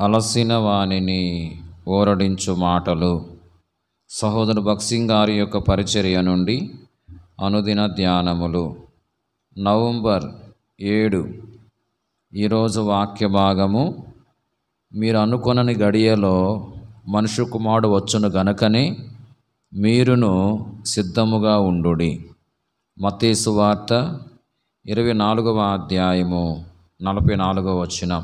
అలసిన వానిని ఓరడించు మాటలు సహోదరు భక్సింగ్ గారి యొక్క పరిచర్య నుండి అనుదిన ధ్యానములు నవంబర్ ఏడు ఈరోజు వాక్య భాగము మీరు అనుకొనని గడియలో మనుషు కుమారుడు వచ్చును గనుకనే మీరును సిద్ధముగా ఉండుడి మత్తేసు వార్త ఇరవై నాలుగవ అధ్యాయము నలభై నాలుగవ వచనం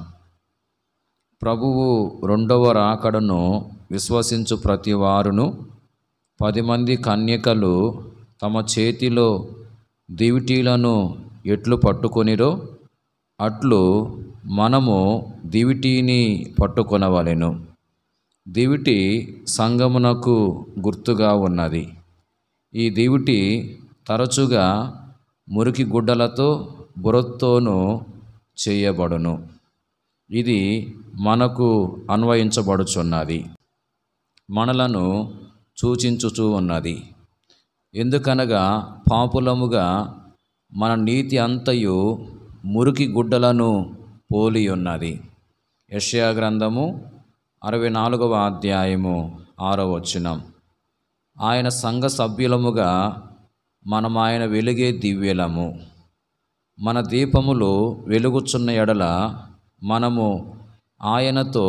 ప్రభువు రెండవ రాకడను విశ్వసించు ప్రతి వారును పది మంది కన్యకలు తమ చేతిలో దివిటీలను ఎట్లు పట్టుకొనిరో అట్లు మనము దివిటీని పట్టుకొనవలెను దివిటి సంగమునకు గుర్తుగా ఉన్నది ఈ దివిటి తరచుగా మురికి గుడ్డలతో బురత్తోనూ చేయబడును ఇది మనకు అన్వయించబడుచున్నది మనలను సూచించుచూ ఉన్నది ఎందుకనగా పాపులముగా మన నీతి అంతయు మురికి గుడ్డలను పోలి ఉన్నది యెషయా గ్రంథము అరవై నాలుగవ అధ్యాయము ఆరో వచనం ఆయన సంఘ సభ్యులముగా మనం ఆయన వెలుగే దివ్యలము మన దీపములు వెలుగుచున్న ఎడల మనము ఆయనతో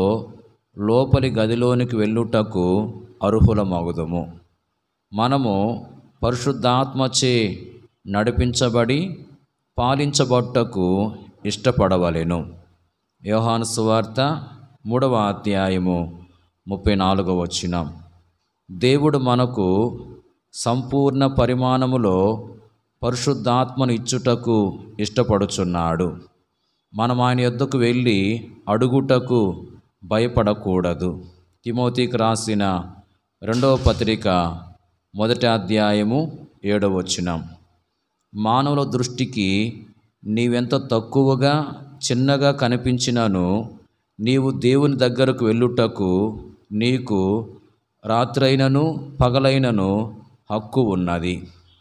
లోపలి గదిలోనికి వెళ్ళుటకు అర్హులమగుదుము మనము పరిశుద్ధాత్మచే నడిపించబడి పాలించబట్టకు ఇష్టపడవలెను యోహాను సువార్త మూడవ అధ్యాయము ముప్పై నాలుగవ వచనం దేవుడు మనకు సంపూర్ణ పరిమాణములో పరిశుద్ధాత్మను ఇచ్చుటకు ఇష్టపడుచున్నాడు మనం ఆయన యొద్దకు వెళ్ళి అడుగుటకు భయపడకూడదు తిమోతికి రాసిన రెండవ పత్రిక మొదటి అధ్యాయము ఏడవ వచనం మానవుల దృష్టికి నీవెంత తక్కువగా చిన్నగా కనిపించినను నీవు దేవుని దగ్గరకు వెళ్ళుటకు నీకు రాత్రైనను పగలైనను హక్కు ఉన్నది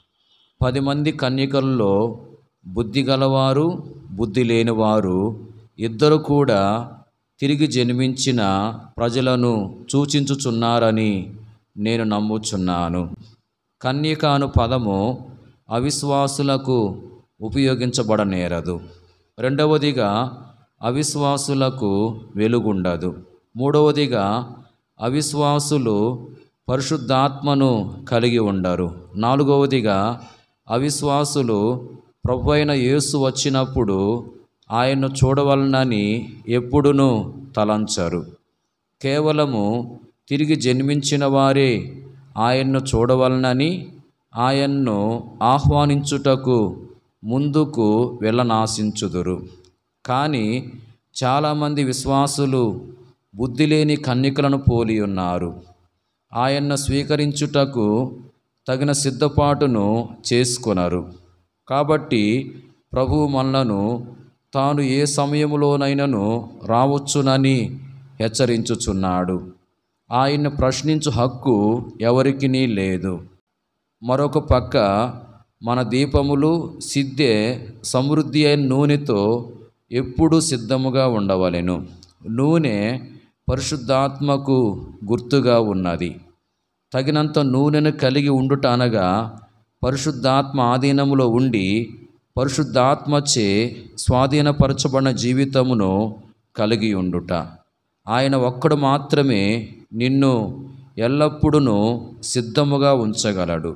పది మంది కన్యకల్లో బుద్ధి గలవారు బుద్ధి లేనివారు ఇద్దరు కూడా తిరిగి జన్మించిన ప్రజలను సూచించుచున్నారని నేను నమ్ముచున్నాను కన్యక అను పదము అవిశ్వాసులకు ఉపయోగించబడనేరదు రెండవదిగా అవిశ్వాసులకు వెలుగుండదు మూడవదిగా అవిశ్వాసులు పరిశుద్ధాత్మను కలిగి ఉండరు నాలుగవదిగా అవిశ్వాసులు ప్రభు అయిన యేసు వచ్చినప్పుడు ఆయన్ను చూడవలనని ఎప్పుడునూ తలంచరు కేవలము తిరిగి జన్మించిన వారే ఆయన్ను చూడవలనని ఆయన్ను ఆహ్వానించుటకు ముందుకు వెళ్ళనాశించుదురు కానీ చాలామంది విశ్వాసులు బుద్ధి లేని కన్నికలను పోలి ఉన్నారు ఆయన్ను స్వీకరించుటకు తగిన సిద్ధపాటును చేసుకొనరు కాబట్టి ప్రభువు మనలను తాను ఏ సమయములోనైనను రావచ్చునని హెచ్చరించుచున్నాడు ఆయన్ను ప్రశ్నించు హక్కు ఎవరికి లేదు మరొక పక్క మన దీపములు సిద్ధే సమృద్ధి అయిన నూనెతో ఎప్పుడూ సిద్ధముగా ఉండవలెను నూనె పరిశుద్ధాత్మకు గుర్తుగా ఉన్నది తగినంత నూనెను కలిగి ఉండుట అనగా పరిశుద్ధాత్మ ఆధీనములో ఉండి పరిశుద్ధాత్మచే స్వాధీనపరచబడిన జీవితమును కలిగి ఉండుట ఆయన ఒక్కడు మాత్రమే నిన్ను ఎల్లప్పుడూ సిద్ధముగా ఉంచగలడు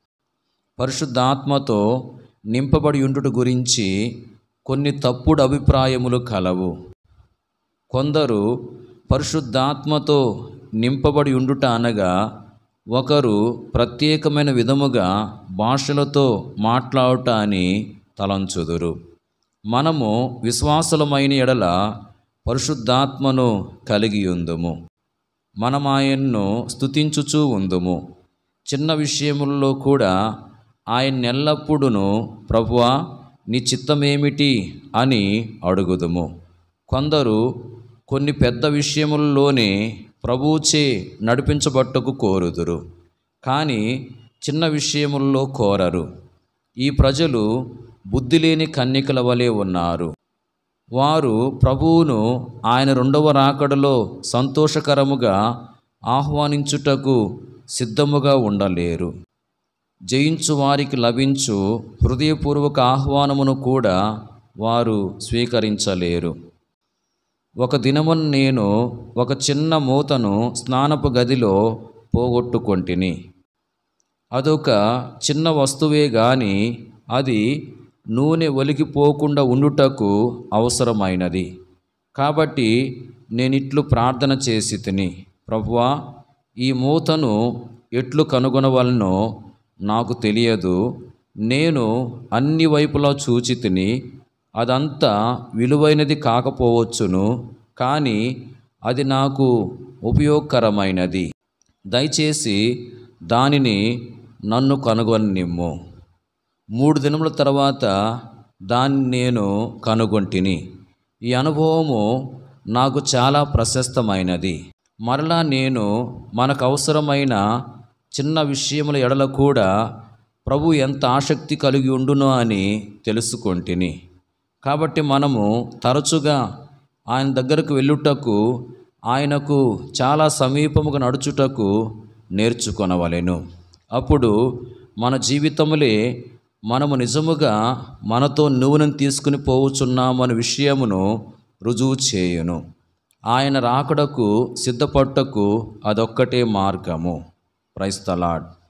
పరిశుద్ధాత్మతో నింపబడి ఉండుట గురించి కొన్ని తప్పుడు అభిప్రాయములు కలవు కొందరు పరిశుద్ధాత్మతో నింపబడి ఉండుట అనగా ఒకరు ప్రత్యేకమైన విధముగా భాషలతో మాట్లాడుట అని తలంచుదురు మనము విశ్వాసులమైన ఎడల పరిశుద్ధాత్మను కలిగి ఉందుము మనం ఆయన్ను స్తుతించుచూ ఉందుము చిన్న విషయముల్లో కూడా ఆయన ఎల్లప్పుడూ ప్రభువా నీ చిత్తమేమిటి అని అడుగుదుము కొందరు కొన్ని పెద్ద విషయముల్లోనే ప్రభువుచే నడిపించబట్టకు కోరుదురు కానీ చిన్న విషయముల్లో కోరరు ఈ ప్రజలు బుద్ధి లేని కన్యకల వలె ఉన్నారు వారు ప్రభువును ఆయన రెండవ రాకడలో సంతోషకరముగా ఆహ్వానించుటకు సిద్ధముగా ఉండలేరు జయించు వారికి లభించు హృదయపూర్వక ఆహ్వానమును కూడా వారు స్వీకరించలేరు ఒక దినమున నేను ఒక చిన్న మూతను స్నానపు గదిలో పోగొట్టుకొంటిని అదొక చిన్న వస్తువే గాని అది నూనె ఒలికిపోకుండా ఉండుటకు అవసరమైనది కాబట్టి నేనిట్లు ప్రార్థన చేసి తిని ప్రభువా ఈ మూతను ఎట్లు కనుగొనవలనో నాకు తెలియదు నేను అన్ని వైపులా చూచి తిని అదంతా విలువైనది కాకపోవచ్చును కానీ అది నాకు ఉపయోగకరమైనది దయచేసి దానిని నన్ను కనుగొనిమ్ము మూడు దినముల తర్వాత దాన్ని నేను కనుగొంటిని ఈ అనుభవము నాకు చాలా ప్రశస్తమైనది మరలా నేను మనకు అవసరమైన చిన్న విషయముల ఎడల కూడా ప్రభు ఎంత ఆసక్తి కలిగి ఉండునో అని తెలుసుకొంటిని కాబట్టి మనము తరచుగా ఆయన దగ్గరకు వెళ్ళుటకు ఆయనకు చాలా సమీపముగా నడుచుటకు నేర్చుకొనవలెను అప్పుడు మన జీవితములే మనము నిజముగా మనతో నువ్వును తీసుకుని పోవుచున్నామనే విషయమును రుజువు చేయును ఆయన రాకడకు సిద్ధపట్టకు అదొక్కటే మార్గము ప్రైస్తలాడ్